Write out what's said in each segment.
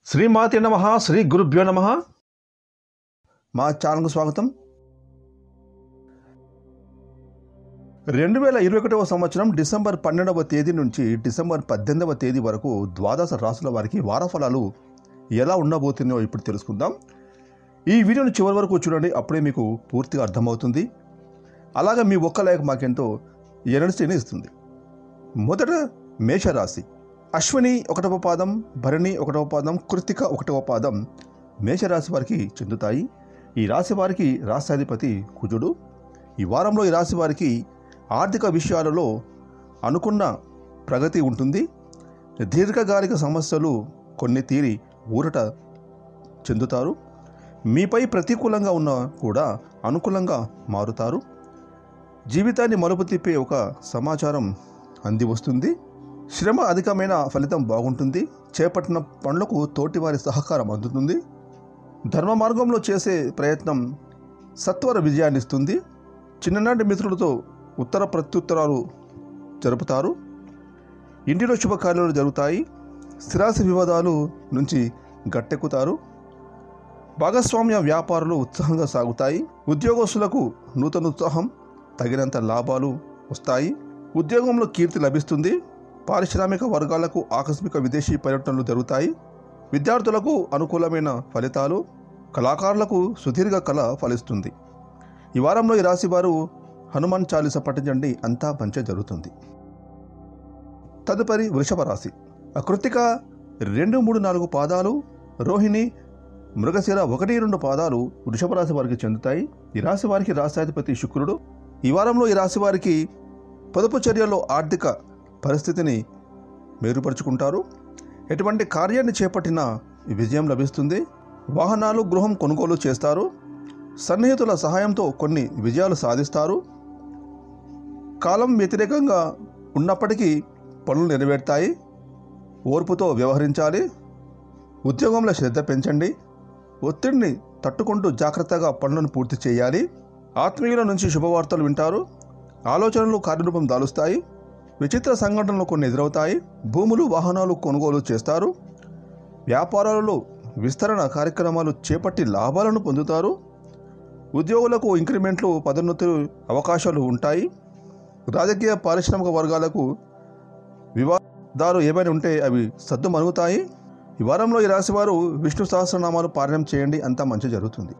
శ్రీమాతి నమ శ్రీ గురుభ్యో నమ మా ఛానల్కు స్వాగతం రెండు వేల ఇరవై ఒకటవ సంవత్సరం డిసెంబర్ పన్నెండవ తేదీ నుంచి డిసెంబర్ పద్దెనిమిదవ తేదీ వరకు ద్వాదశ రాసుల వారికి వారఫలాలు ఎలా ఉండబోతున్నాయో ఇప్పుడు తెలుసుకుందాం ఈ వీడియోని చివరి వరకు చూడండి అప్పుడే మీకు పూర్తిగా అర్థమవుతుంది అలాగే మీ ఒక్క లైక్ మాకెంతో ఎనర్జీని ఇస్తుంది మొదట మేషరాశి అశ్విని ఒకటవ పాదం భరణి ఒకటవ పాదం కృతిక ఒకటవ పాదం మేషరాశి వారికి చెందుతాయి ఈ రాశి వారికి రాష్ట్రాధిపతి కుజుడు ఈ వారంలో ఈ రాశి వారికి ఆర్థిక విషయాలలో అనుకున్న ప్రగతి ఉంటుంది దీర్ఘకాలిక సమస్యలు కొన్ని తీరి ఊరట చెందుతారు మీపై ప్రతికూలంగా ఉన్న కూడా అనుకూలంగా మారుతారు జీవితాన్ని మలుపు తిప్పే ఒక సమాచారం అంది వస్తుంది శ్రమ అధికమైన ఫలితం బాగుంటుంది చేపట్టిన పనులకు తోటివారి సహకారం అందుతుంది ధర్మ మార్గంలో చేసే ప్రయత్నం సత్వర విజయాన్ని ఇస్తుంది చిన్ననాటి మిత్రులతో ఉత్తర ప్రత్యుత్తరాలు జరుపుతారు ఇంటిలో శుభకార్యాలు జరుగుతాయి స్థిరాస్తి వివాదాలు నుంచి గట్టెక్కుతారు భాగస్వామ్య వ్యాపారాలు ఉత్సాహంగా సాగుతాయి ఉద్యోగస్తులకు నూతన ఉత్సాహం తగినంత లాభాలు వస్తాయి ఉద్యోగంలో కీర్తి లభిస్తుంది పారిశ్రామిక వర్గాలకు ఆకస్మిక విదేశీ పర్యటనలు జరుగుతాయి విద్యార్థులకు అనుకూలమైన ఫలితాలు కళాకారులకు సుదీర్ఘ కళ ఫలిస్తుంది ఈ వారంలో ఈ రాశి వారు హనుమాన్ చాలీస పఠించండి అంతా మంచి జరుగుతుంది తదుపరి వృషభ రాశి కృతిక రెండు మూడు నాలుగు పాదాలు రోహిణి మృగశిర ఒకటి రెండు పాదాలు వృషభ రాశి వారికి చెందుతాయి ఈ రాశి వారికి రాష్ట్రాధిపతి శుక్రుడు ఈ వారంలో ఈ రాశి వారికి పొదుపు చర్యల్లో ఆర్థిక పరిస్థితిని మెరుగుపరుచుకుంటారు ఎటువంటి కార్యాన్ని చేపట్టినా విజయం లభిస్తుంది వాహనాలు గృహం కొనుగోలు చేస్తారు సన్నిహితుల సహాయంతో కొన్ని విజయాలు సాధిస్తారు కాలం వ్యతిరేకంగా ఉన్నప్పటికీ పనులు నెరవేరుతాయి ఓర్పుతో వ్యవహరించాలి ఉద్యోగంలో శ్రద్ధ పెంచండి ఒత్తిడిని తట్టుకుంటూ జాగ్రత్తగా పనులను పూర్తి చేయాలి ఆత్మీయుల నుంచి శుభవార్తలు వింటారు ఆలోచనలు కార్యరూపం దాలుస్తాయి విచిత్ర సంఘటనలు కొన్ని ఎదురవుతాయి భూములు వాహనాలు కొనుగోలు చేస్తారు వ్యాపారాలలో విస్తరణ కార్యక్రమాలు చేపట్టి లాభాలను పొందుతారు ఉద్యోగులకు ఇంక్రిమెంట్లు పదోన్నతి అవకాశాలు ఉంటాయి రాజకీయ పారిశ్రామిక వర్గాలకు వివాదాలు ఏమైనా ఉంటే అవి సద్దు మరుగుతాయి ఈ వారంలో ఈ రాశివారు విష్ణు సహస్రనామాలు పారాయణం చేయండి అంతా మంచి జరుగుతుంది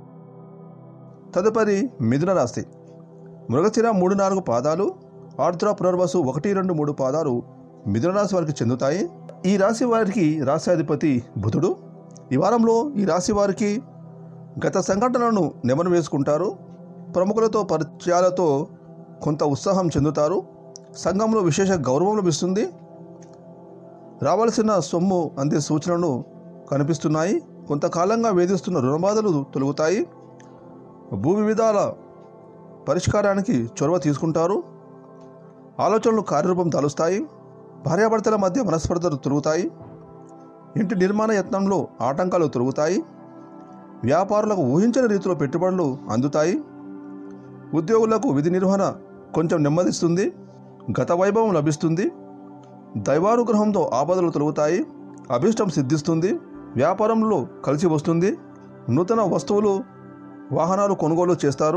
తదుపరి మిథున రాశి మృగశిర మూడు నాలుగు పాదాలు ఆర్ద్ర పునర్వసు ఒకటి రెండు మూడు పాదాలు మిథున రాశి వారికి చెందుతాయి ఈ రాశి వారికి రాశ్యాధిపతి బుధుడు ఈ వారంలో ఈ రాశి వారికి గత సంఘటనలను నెమరు వేసుకుంటారు ప్రముఖులతో పరిచయాలతో కొంత ఉత్సాహం చెందుతారు సంఘంలో విశేష గౌరవం లభిస్తుంది రావాల్సిన సొమ్ము అందే సూచనలు కనిపిస్తున్నాయి కొంతకాలంగా వేధిస్తున్న రుణబాధలు తొలగుతాయి భూ వివిధాల పరిష్కారానికి చొరవ తీసుకుంటారు ఆలోచనలు కార్యరూపం తలుస్తాయి భార్యాభర్తల మధ్య మనస్పర్ధలు తొలుగుతాయి ఇంటి నిర్మాణ యత్నంలో ఆటంకాలు తొలుగుతాయి వ్యాపారులకు ఊహించని రీతిలో పెట్టుబడులు అందుతాయి ఉద్యోగులకు విధి నిర్వహణ కొంచెం నెమ్మదిస్తుంది గత వైభవం లభిస్తుంది దైవానుగ్రహంతో ఆపదలు తొలుగుతాయి అభిష్టం సిద్ధిస్తుంది వ్యాపారంలో కలిసి వస్తుంది నూతన వస్తువులు వాహనాలు కొనుగోలు చేస్తారు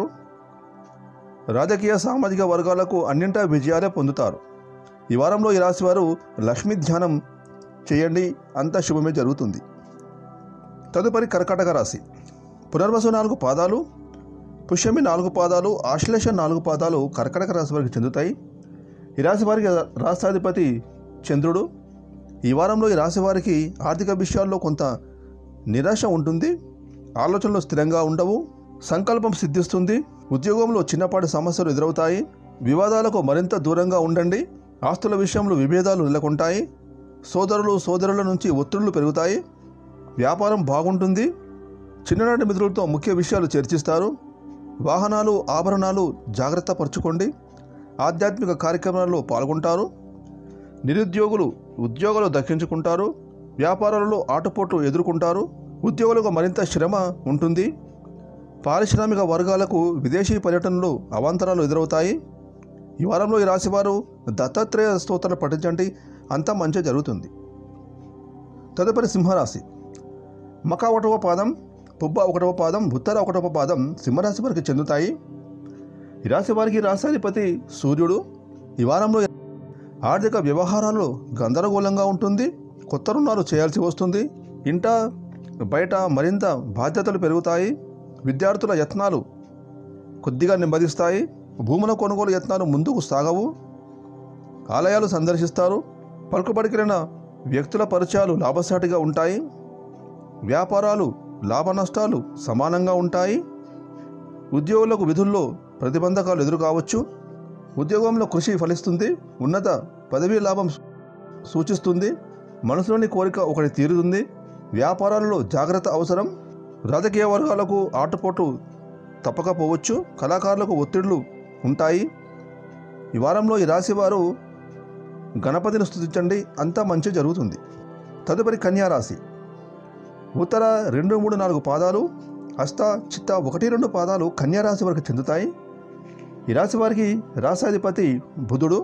రాజకీయ సామాజిక వర్గాలకు అన్నింటా విజయాలే పొందుతారు ఈ వారంలో ఈ రాశి వారు లక్ష్మీ ధ్యానం చేయండి అంత శుభమే జరుగుతుంది తదుపరి కర్కాటక రాశి పునర్వసు నాలుగు పాదాలు పుష్యమి నాలుగు పాదాలు ఆశ్లేష నాలుగు పాదాలు కర్కాటక రాశి వారికి చెందుతాయి ఈ రాశి వారికి రాష్ట్రాధిపతి చంద్రుడు ఈ వారంలో ఈ రాశి వారికి ఆర్థిక విషయాల్లో కొంత నిరాశ ఉంటుంది ఆలోచనలు స్థిరంగా ఉండవు సంకల్పం సిద్ధిస్తుంది ఉద్యోగంలో చిన్నపాటి సమస్యలు ఎదురవుతాయి వివాదాలకు మరింత దూరంగా ఉండండి ఆస్తుల విషయంలో విభేదాలు నెలకొంటాయి సోదరులు సోదరుల నుంచి ఒత్తిళ్లు పెరుగుతాయి వ్యాపారం బాగుంటుంది చిన్ననాటి మిత్రులతో ముఖ్య విషయాలు చర్చిస్తారు వాహనాలు ఆభరణాలు జాగ్రత్త పరచుకోండి ఆధ్యాత్మిక కార్యక్రమాల్లో పాల్గొంటారు నిరుద్యోగులు ఉద్యోగాలు దక్కించుకుంటారు వ్యాపారాలలో ఆటుపోట్లు ఎదుర్కొంటారు ఉద్యోగులకు మరింత శ్రమ ఉంటుంది పారిశ్రామిక వర్గాలకు విదేశీ పర్యటనలు అవాంతరాలు ఎదురవుతాయి ఈ వారంలో ఈ రాశివారు దత్తాత్రేయ స్తోత్రాలు పఠించండి అంతా మంచి జరుగుతుంది తదుపరి సింహరాశి మక ఒకటవ పాదం పుబ్బ ఒకటవ పాదం ఉత్తర ఒకటవ పాదం సింహరాశి వారికి చెందుతాయి ఈ రాశి వారికి రాశాధిపతి సూర్యుడు ఈ వారంలో ఆర్థిక వ్యవహారాలు గందరగోళంగా ఉంటుంది కొత్త రుణాలు చేయాల్సి వస్తుంది ఇంట బయట మరింత బాధ్యతలు పెరుగుతాయి విద్యార్థుల యత్నాలు కొద్దిగా నెమ్మదిస్తాయి భూముల కొనుగోలు యత్నాలు ముందుకు సాగవు ఆలయాలు సందర్శిస్తారు పలుకుబడికిన వ్యక్తుల పరిచయాలు లాభసాటిగా ఉంటాయి వ్యాపారాలు లాభ నష్టాలు సమానంగా ఉంటాయి ఉద్యోగులకు విధుల్లో ప్రతిబంధకాలు ఎదురు కావచ్చు ఉద్యోగంలో కృషి ఫలిస్తుంది ఉన్నత పదవీ లాభం సూచిస్తుంది మనసులోని కోరిక ఒకటి తీరుతుంది వ్యాపారాలలో జాగ్రత్త అవసరం రాజకీయ వర్గాలకు ఆటుపోటు తప్పకపోవచ్చు కళాకారులకు ఒత్తిళ్లు ఉంటాయి ఈ వారంలో ఈ రాశి వారు గణపతిని స్థుతించండి అంతా మంచి జరుగుతుంది తదుపరి కన్యా రాశి ఉత్తర రెండు మూడు నాలుగు పాదాలు హస్త చిత్త ఒకటి రెండు పాదాలు కన్యా రాశి వారికి చెందుతాయి ఈ రాశి వారికి రాశాధిపతి బుధుడు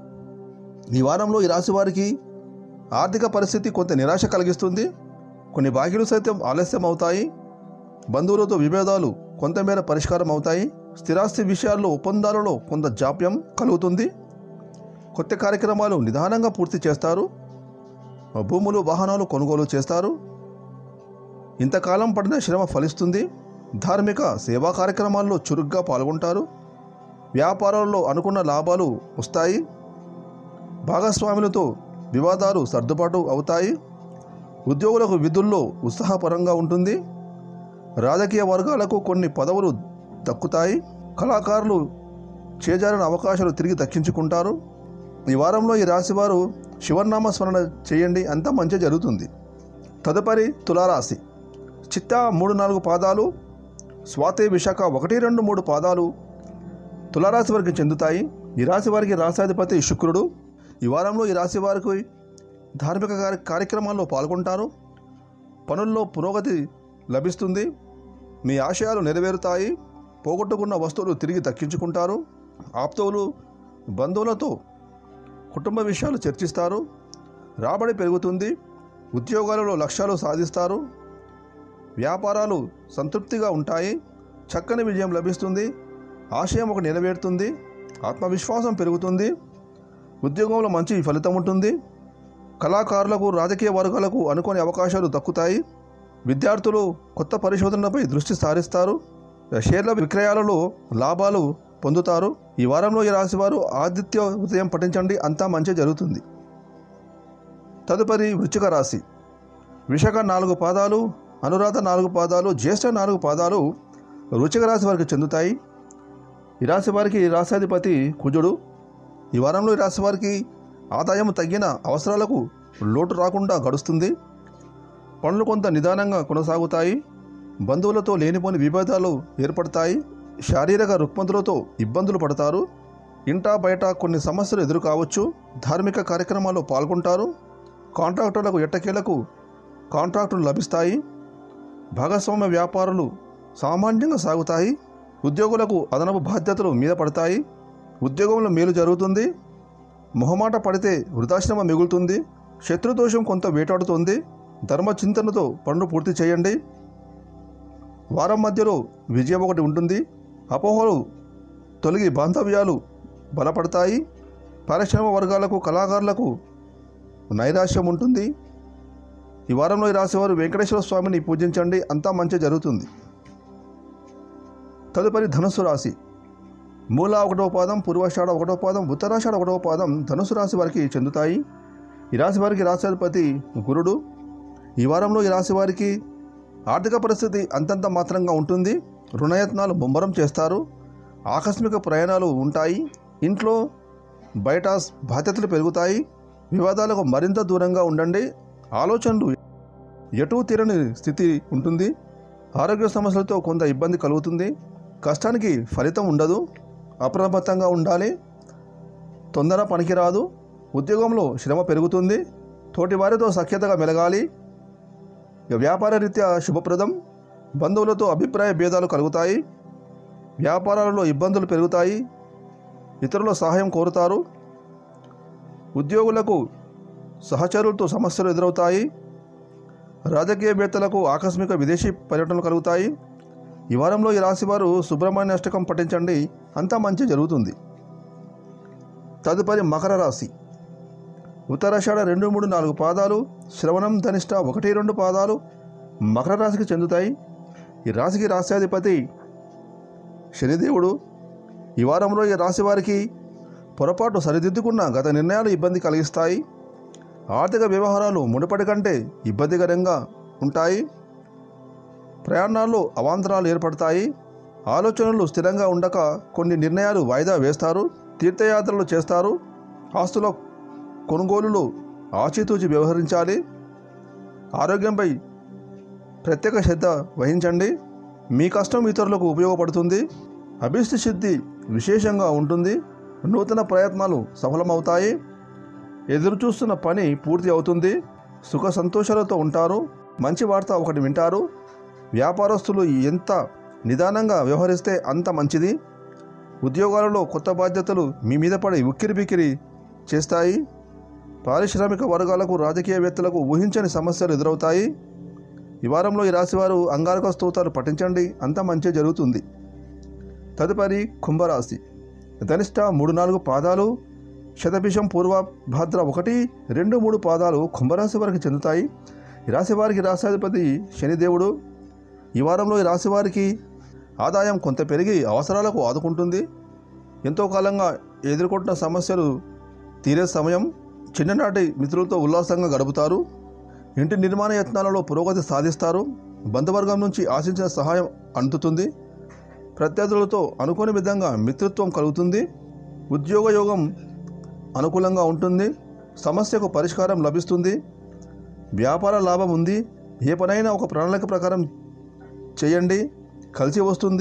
ఈ వారంలో ఈ రాశి వారికి ఆర్థిక పరిస్థితి కొంత నిరాశ కలిగిస్తుంది కొన్ని బాకీలు సైతం ఆలస్యం అవుతాయి బంధువులతో విభేదాలు కొంతమేర పరిష్కారం అవుతాయి స్థిరాస్తి విషయాల్లో ఒప్పందాలలో కొంత జాప్యం కలుగుతుంది కొత్త కార్యక్రమాలు నిదానంగా పూర్తి చేస్తారు భూములు వాహనాలు కొనుగోలు చేస్తారు ఇంతకాలం పడిన శ్రమ ఫలిస్తుంది ధార్మిక సేవా కార్యక్రమాల్లో చురుగ్గా పాల్గొంటారు వ్యాపారాల్లో అనుకున్న లాభాలు వస్తాయి భాగస్వాములతో వివాదాలు సర్దుబాటు అవుతాయి ఉద్యోగులకు విధుల్లో ఉత్సాహపరంగా ఉంటుంది రాజకీయ వర్గాలకు కొన్ని పదవులు దక్కుతాయి కళాకారులు చేజారిన అవకాశాలు తిరిగి దక్కించుకుంటారు ఈ వారంలో ఈ రాశివారు శివనామ స్మరణ చేయండి అంతా మంచి జరుగుతుంది తదుపరి తులారాశి చిత్త మూడు నాలుగు పాదాలు స్వాతి విశాఖ ఒకటి రెండు మూడు పాదాలు తులారాశి వారికి చెందుతాయి ఈ రాశి వారికి రాశాధిపతి శుక్రుడు ఈ వారంలో ఈ రాశి వారికి ధార్మిక కార్య- కార్యక్రమాల్లో పాల్గొంటారు పనుల్లో పురోగతి లభిస్తుంది మీ ఆశయాలు నెరవేరుతాయి పోగొట్టుకున్న వస్తువులు తిరిగి దక్కించుకుంటారు ఆప్తువులు బంధువులతో కుటుంబ విషయాలు చర్చిస్తారు రాబడి పెరుగుతుంది ఉద్యోగాలలో లక్ష్యాలు సాధిస్తారు వ్యాపారాలు సంతృప్తిగా ఉంటాయి చక్కని విజయం లభిస్తుంది ఆశయం ఒక నెరవేరుతుంది ఆత్మవిశ్వాసం పెరుగుతుంది ఉద్యోగంలో మంచి ఫలితం ఉంటుంది కళాకారులకు రాజకీయ వర్గాలకు అనుకోని అవకాశాలు దక్కుతాయి విద్యార్థులు కొత్త పరిశోధనలపై దృష్టి సారిస్తారు షేర్ల విక్రయాలలో లాభాలు పొందుతారు ఈ వారంలో ఈ రాశివారు ఆదిత్య ఉదయం పఠించండి అంతా మంచి జరుగుతుంది తదుపరి వృశ్చిక రాశి విశాఖ నాలుగు పాదాలు అనురాధ నాలుగు పాదాలు జ్యేష్ఠ నాలుగు పాదాలు వృశ్చిక రాశి వారికి చెందుతాయి ఈ రాశి వారికి ఈ రాశాధిపతి కుజుడు ఈ వారంలో ఈ రాశి వారికి ఆదాయం తగ్గిన అవసరాలకు లోటు రాకుండా గడుస్తుంది పనులు కొంత నిదానంగా కొనసాగుతాయి బంధువులతో లేనిపోని విభేదాలు ఏర్పడతాయి శారీరక రుగ్మతులతో ఇబ్బందులు పడతారు ఇంటా బయట కొన్ని సమస్యలు ఎదురు కావచ్చు ధార్మిక కార్యక్రమాల్లో పాల్గొంటారు కాంట్రాక్టర్లకు ఎట్టకేలకు కాంట్రాక్టులు లభిస్తాయి భాగస్వామ్య వ్యాపారాలు సామాన్యంగా సాగుతాయి ఉద్యోగులకు అదనపు బాధ్యతలు మీద పడతాయి ఉద్యోగంలో మేలు జరుగుతుంది మొహమాట పడితే వృధాశ్రమ మిగులుతుంది శత్రుదోషం కొంత వేటాడుతుంది ధర్మచింతనతో పనులు పూర్తి చేయండి వారం మధ్యలో విజయం ఒకటి ఉంటుంది అపోహలు తొలగి బాంధవ్యాలు బలపడతాయి పరిశ్రమ వర్గాలకు కళాకారులకు నైరాశ్యం ఉంటుంది ఈ వారంలో ఈ రాసేవారు వెంకటేశ్వర స్వామిని పూజించండి అంతా మంచి జరుగుతుంది తదుపరి ధనుసు రాశి మూల ఒకటవ పాదం పూర్వాషాఢ ఒకటవ పాదం ఉత్తరాషాఢ ఒకటవ పాదం ధనుసు రాశి వారికి చెందుతాయి ఈ రాశి వారికి రాశాధిపతి గురుడు ఈ వారంలో ఈ రాశి వారికి ఆర్థిక పరిస్థితి అంతంత మాత్రంగా ఉంటుంది రుణయత్నాలు ముమ్మరం చేస్తారు ఆకస్మిక ప్రయాణాలు ఉంటాయి ఇంట్లో బయట బాధ్యతలు పెరుగుతాయి వివాదాలకు మరింత దూరంగా ఉండండి ఆలోచనలు ఎటూ తీరని స్థితి ఉంటుంది ఆరోగ్య సమస్యలతో కొంత ఇబ్బంది కలుగుతుంది కష్టానికి ఫలితం ఉండదు అప్రమత్తంగా ఉండాలి తొందర పనికిరాదు ఉద్యోగంలో శ్రమ పెరుగుతుంది తోటివారితో సఖ్యతగా మెలగాలి ఇక వ్యాపార రీత్యా శుభప్రదం బంధువులతో అభిప్రాయ భేదాలు కలుగుతాయి వ్యాపారాలలో ఇబ్బందులు పెరుగుతాయి ఇతరుల సహాయం కోరుతారు ఉద్యోగులకు సహచరులతో సమస్యలు ఎదురవుతాయి రాజకీయవేత్తలకు ఆకస్మిక విదేశీ పర్యటనలు కలుగుతాయి ఈ వారంలో ఈ రాశి వారు సుబ్రహ్మణ్య అష్టకం పఠించండి అంతా మంచి జరుగుతుంది తదుపరి మకర రాశి ఉత్తరాషాఢ రెండు మూడు నాలుగు పాదాలు శ్రవణం ధనిష్ట ఒకటి రెండు పాదాలు మకర రాశికి చెందుతాయి ఈ రాశికి రాశ్యాధిపతి శనిదేవుడు ఈ వారంలో ఈ రాశి వారికి పొరపాటు సరిదిద్దుకున్న గత నిర్ణయాలు ఇబ్బంది కలిగిస్తాయి ఆర్థిక వ్యవహారాలు మునుపటి కంటే ఇబ్బందికరంగా ఉంటాయి ప్రయాణాల్లో అవాంతరాలు ఏర్పడతాయి ఆలోచనలు స్థిరంగా ఉండక కొన్ని నిర్ణయాలు వాయిదా వేస్తారు తీర్థయాత్రలు చేస్తారు ఆస్తుల కొనుగోలులు ఆచితూచి వ్యవహరించాలి ఆరోగ్యంపై ప్రత్యేక శ్రద్ధ వహించండి మీ కష్టం ఇతరులకు ఉపయోగపడుతుంది అభిష్టి సిద్ధి విశేషంగా ఉంటుంది నూతన ప్రయత్నాలు సఫలమవుతాయి ఎదురు చూస్తున్న పని పూర్తి అవుతుంది సుఖ సంతోషాలతో ఉంటారు మంచి వార్త ఒకటి వింటారు వ్యాపారస్తులు ఎంత నిదానంగా వ్యవహరిస్తే అంత మంచిది ఉద్యోగాలలో కొత్త బాధ్యతలు మీ మీద పడి ఉక్కిరి బిక్కిరి చేస్తాయి పారిశ్రామిక వర్గాలకు రాజకీయవేత్తలకు ఊహించని సమస్యలు ఎదురవుతాయి ఈ వారంలో ఈ రాశివారు అంగారక స్తోత్రాలు పఠించండి అంత మంచి జరుగుతుంది తదుపరి కుంభరాశి ధనిష్ట మూడు నాలుగు పాదాలు శతభిషం పూర్వ భాద్ర ఒకటి రెండు మూడు పాదాలు కుంభరాశి వారికి చెందుతాయి ఈ రాశి వారికి రాశాధిపతి శనిదేవుడు ఈ వారంలో ఈ రాశి వారికి ఆదాయం కొంత పెరిగి అవసరాలకు ఆదుకుంటుంది ఎంతో కాలంగా ఎదుర్కొంటున్న సమస్యలు తీరే సమయం చిన్ననాటి మిత్రులతో ఉల్లాసంగా గడుపుతారు ఇంటి నిర్మాణ యత్నాలలో పురోగతి సాధిస్తారు బంధువర్గం నుంచి ఆశించిన సహాయం అందుతుంది ప్రత్యర్థులతో అనుకోని విధంగా మిత్రత్వం కలుగుతుంది ఉద్యోగ యోగం అనుకూలంగా ఉంటుంది సమస్యకు పరిష్కారం లభిస్తుంది వ్యాపార లాభం ఉంది ఏ పనైనా ఒక ప్రణాళిక ప్రకారం చేయండి కలిసి వస్తుంది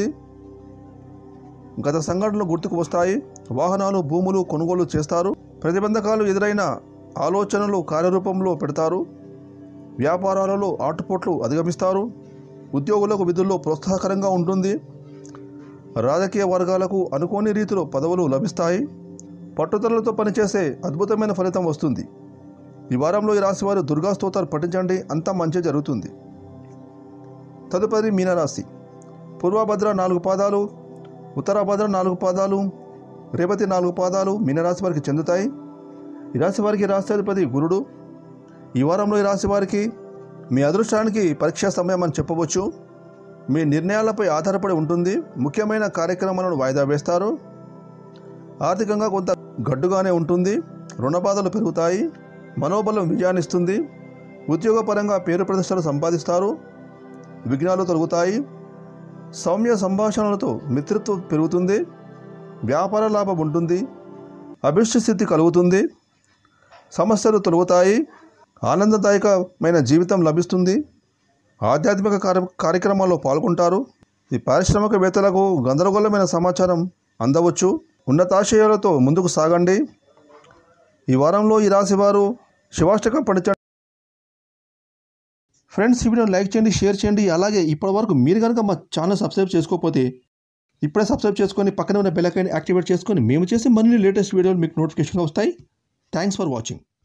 గత సంఘటనలు గుర్తుకు వస్తాయి వాహనాలు భూములు కొనుగోలు చేస్తారు ప్రతిబంధకాలు ఎదురైన ఆలోచనలు కార్యరూపంలో పెడతారు వ్యాపారాలలో ఆటుపోట్లు అధిగమిస్తారు ఉద్యోగులకు విధుల్లో ప్రోత్సాహకరంగా ఉంటుంది రాజకీయ వర్గాలకు అనుకోని రీతిలో పదవులు లభిస్తాయి పట్టుదలతో పనిచేసే అద్భుతమైన ఫలితం వస్తుంది ఈ వారంలో ఈ రాశివారు దుర్గా స్తోత్రాలు పఠించండి అంతా మంచి జరుగుతుంది తదుపరి మీనరాశి పూర్వభద్ర నాలుగు పాదాలు ఉత్తరాభద్ర నాలుగు పాదాలు రేవతి నాలుగు పాదాలు మీనరాశి వారికి చెందుతాయి ఈ రాశి వారికి రాష్ట్రాధిపతి గురుడు ఈ వారంలో ఈ రాశి వారికి మీ అదృష్టానికి పరీక్షా సమయం అని చెప్పవచ్చు మీ నిర్ణయాలపై ఆధారపడి ఉంటుంది ముఖ్యమైన కార్యక్రమాలను వాయిదా వేస్తారు ఆర్థికంగా కొంత గడ్డుగానే ఉంటుంది రుణ బాధలు పెరుగుతాయి మనోబలం విజయాన్నిస్తుంది ఉద్యోగపరంగా పేరు ప్రతిష్టలు సంపాదిస్తారు విఘ్నాలు తొలగుతాయి సౌమ్య సంభాషణలతో మిత్రత్వం పెరుగుతుంది వ్యాపార లాభం ఉంటుంది అభిష్ట స్థితి కలుగుతుంది సమస్యలు తొలగుతాయి ఆనందదాయకమైన జీవితం లభిస్తుంది ఆధ్యాత్మిక కార్య కార్యక్రమాల్లో పాల్గొంటారు ఈ పారిశ్రామికవేత్తలకు గందరగోళమైన సమాచారం అందవచ్చు ఉన్నతాశయాలతో ముందుకు సాగండి ఈ వారంలో ఈ రాశి వారు శివాష్టకం పఠించండి ఫ్రెండ్స్ ఈ వీడియోని లైక్ చేయండి షేర్ చేయండి అలాగే ఇప్పటి వరకు మీరు కనుక మా ఛానల్ సబ్స్క్రైబ్ చేసుకోకపోతే ఇప్పుడే సబ్స్క్రైబ్ చేసుకొని పక్కనే ఉన్న బెల్ ఐకాన్ యాక్టివేట్ చేసుకొని మేము చేసే మరిన్ని లేటెస్ట్ వీడియోలు మీకు నోటిఫికేషన్గా వస్తాయి థ్యాంక్స్ ఫర్ వాచింగ్